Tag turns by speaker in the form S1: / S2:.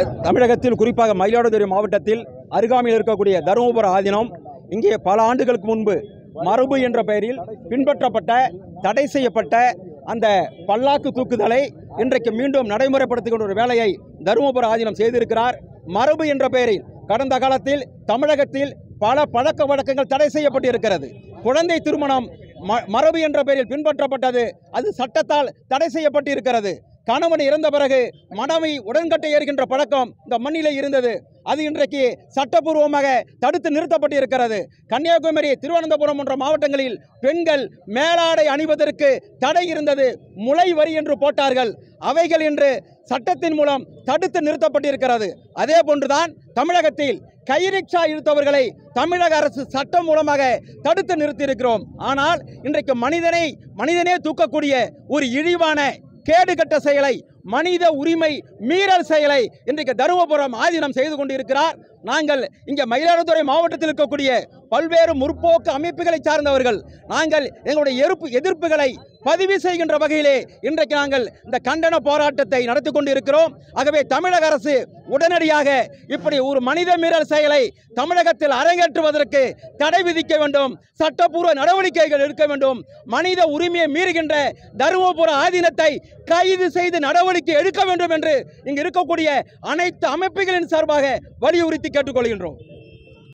S1: தமிழகத்தில் குறிப்பாக மயிலாடுதுறை மாவட்டத்தில் அருகாமையில் இருக்கக்கூடிய தருமபுர ஆதீனம் இங்கே பல ஆண்டுகளுக்கு முன்பு மரபு என்ற பெயரில் பின்பற்றப்பட்ட தடை செய்யப்பட்ட அந்த பல்லாக்கு தூக்குதலை இன்றைக்கு மீண்டும் நடைமுறைப்படுத்துகின்ற ஒரு வேலையை தருமபுர ஆதீனம் செய்திருக்கிறார் மரபு என்ற பெயரில் கடந்த காலத்தில் தமிழகத்தில் பல பழக்க வழக்கங்கள் தடை செய்யப்பட்டிருக்கிறது குழந்தை திருமணம் ம- மரபு என்ற பெயரில் பின்பற்றப்பட்டது அது சட்டத்தால் தடை செய்யப்பட்டிருக்கிறது கணவன் இறந்த பிறகு மனைவி உடன்கட்டை ஏறுகின்ற பழக்கம் இந்த மண்ணிலே இருந்தது அது இன்றைக்கு சட்டபூர்வமாக தடுத்து நிறுத்தப்பட்டிருக்கிறது கன்னியாகுமரி திருவனந்தபுரம் போன்ற மாவட்டங்களில் பெண்கள் மேலாடை அணிவதற்கு தடை இருந்தது முளை வரி என்று போட்டார்கள் அவைகள் இன்று சட்டத்தின் மூலம் தடுத்து நிறுத்தப்பட்டிருக்கிறது அதே போன்றுதான் தமிழகத்தில் கைரிக்ஷா இழுத்தவர்களை தமிழக அரசு சட்டம் மூலமாக தடுத்து நிறுத்தியிருக்கிறோம் ஆனால் இன்றைக்கு மனிதனை மனிதனே தூக்கக்கூடிய ஒரு இழிவான கேடுகட்ட செயலை மனித உரிமை மீறல் செயலை இன்றைக்கு தருமபுரம் ஆதீனம் செய்து கொண்டிருக்கிறார் நாங்கள் இங்கே மயிலாடுதுறை மாவட்டத்தில் இருக்கக்கூடிய பல்வேறு முற்போக்கு அமைப்புகளை சார்ந்தவர்கள் நாங்கள் எங்களுடைய எதிர்ப்பு எதிர்ப்புகளை பதிவு செய்கின்ற வகையிலே இன்றைக்கு நாங்கள் இந்த கண்டன போராட்டத்தை நடத்தி கொண்டிருக்கிறோம் ஆகவே தமிழக அரசு உடனடியாக இப்படி ஒரு மனித மீறல் செயலை தமிழகத்தில் அரங்கேற்றுவதற்கு தடை விதிக்க வேண்டும் சட்டப்பூர்வ நடவடிக்கைகள் எடுக்க வேண்டும் மனித உரிமையை மீறுகின்ற தருமபுர ஆதீனத்தை கைது செய்து நடவடிக்கை எடுக்க வேண்டும் என்று இங்கு இருக்கக்கூடிய அனைத்து அமைப்புகளின் சார்பாக வலியுறுத்தி கேட்டுக்கொள்கின்றோம்